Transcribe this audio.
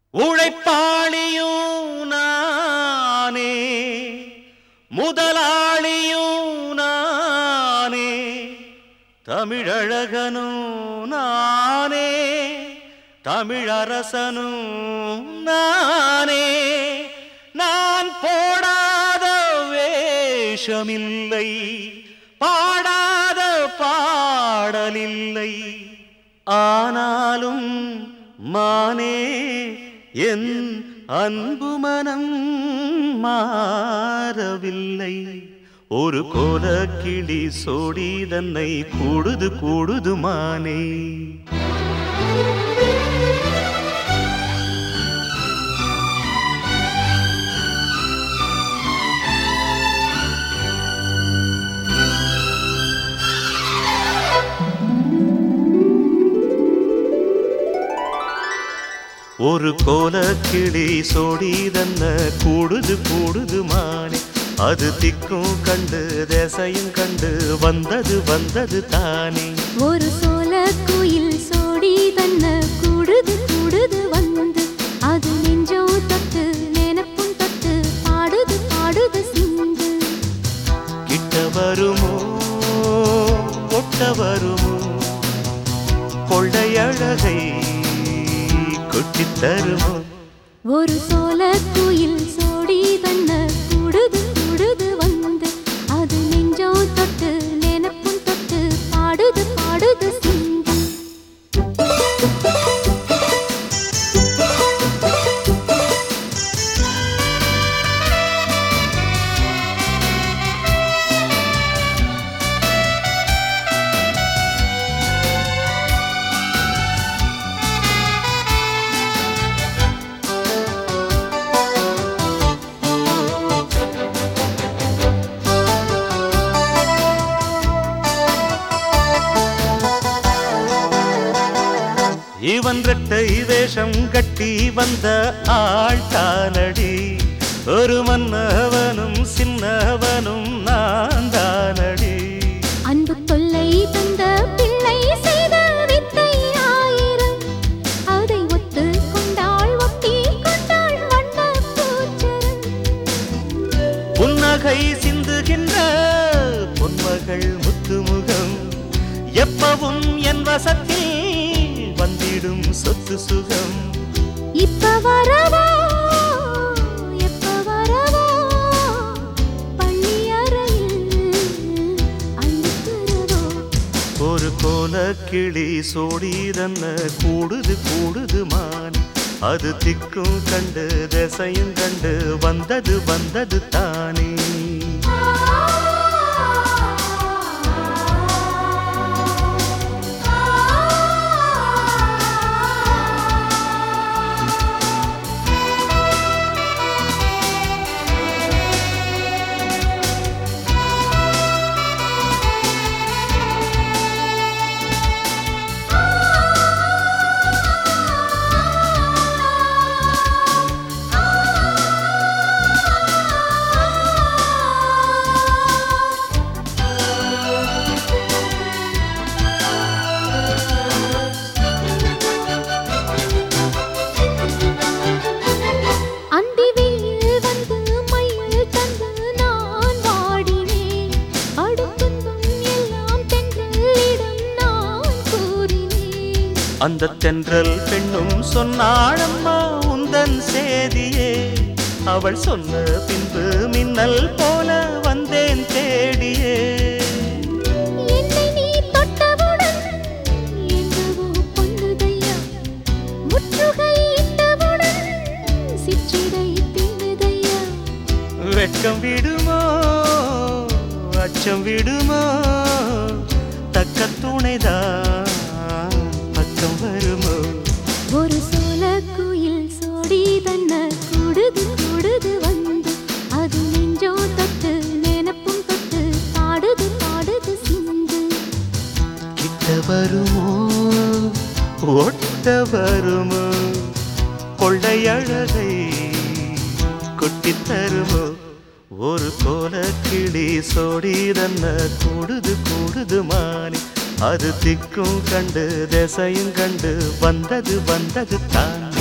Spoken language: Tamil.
உழைப்பாளியும் நானே முதலாளியும் நானே தமிழழகனும் நானே தமிழரசனும் நானே நான் போடாத வேஷமில்லை பாடாத பாடலில்லை ஆனாலும் மானே என் அன்பு மனம் மாறவில்லை ஒரு கோலக்கிளி சோடி தன்னை கூடுது கூடுது மானே ஒரு கோலக்கிளி சோடி தன்ன கூடுது கூடுது மானே அது திக்கும் கண்டு தேசையும் கண்டு வந்தது வந்தது தானே ஒரு சோல குயில் சோடி தன்ன கூடுது கூடுது வந்து அது நெஞ்சோ தத்து நினைப்பும் தத்து பாடுது பாடுது சிந்து கிட்ட வருமோ ஒட்ட வருமோ கொள்ளையழகை கொட்டித் தருமோ ஒரு சோல குயில் சோடி தன்ன கூடுது கூடுது வந்து அது நெஞ்சோ தொட்டு நினைப்பும் தொட்டு பாடுது பாடுது சிந்து இவன் ரெட்டை வேஷம் கட்டி வந்த ஆள் தானடி ஒரு மன்னவனும் சின்னவனும் நான் தானடி அன்பு தொல்லை தந்த பிள்ளை செய்த வித்தை ஆயிரம் அதை ஒத்து கொண்டாள் ஒட்டி கொண்டாள் வண்ண பூச்சரம் புன்னகை சிந்துகின்ற பொன்மகள் முத்துமுகம் எப்பவும் என் வசத்தில் வந்திடும் சொத்து சுகம் இப்ப வரவோ எப்ப வரவோ பள்ளி அறையில் அள்ளித் தரவோ ஒரு கோல கிளி சோடி தன்ன கூடுது கூடுது மான் அது திக்கும் கண்டு திசையும் கண்டு வந்தது வந்தது தானே அந்தி வெயில் வந்து மயில் தந்து நான் வாடினேன் அடுத்துந்தும் எல்லாம் தென்றலிடம் நான் கூறினேன் அந்த தென்றல் பெண்ணும் சொன்னாளம்மா உந்தன் சேதியே அவள் சொன்ன பின்பு மின்னல் போல வந்தேன் தேடியே என்னை நீ தொட்டவுடன் என்னவோ பொன்னுதையா முற்றுகை இட்டவுடன் சிற்றிடை தின்னுதையா வெட்கம் விடுமோ அச்சம் விடுமோ தக்க துணைதான் பக்கம் வருமோ ஒரு சோல குயில் சோடி தன்ன கூடுது கூடுது வந்து அது நெஞ்சோ தொட்டு நினைப்பும் தொட்டு பாடுது பாடுது சிந்து கிட்ட வருமோ ஒட்ட வருமோ கொள்ளையழகை கொட்டித் தருமோ ஒரு கோல கிளி சோடி தன்ன கூடுது கூடுது மானி அது திக்கும் கண்டு திசையும் கண்டு வந்தது வந்தது தானே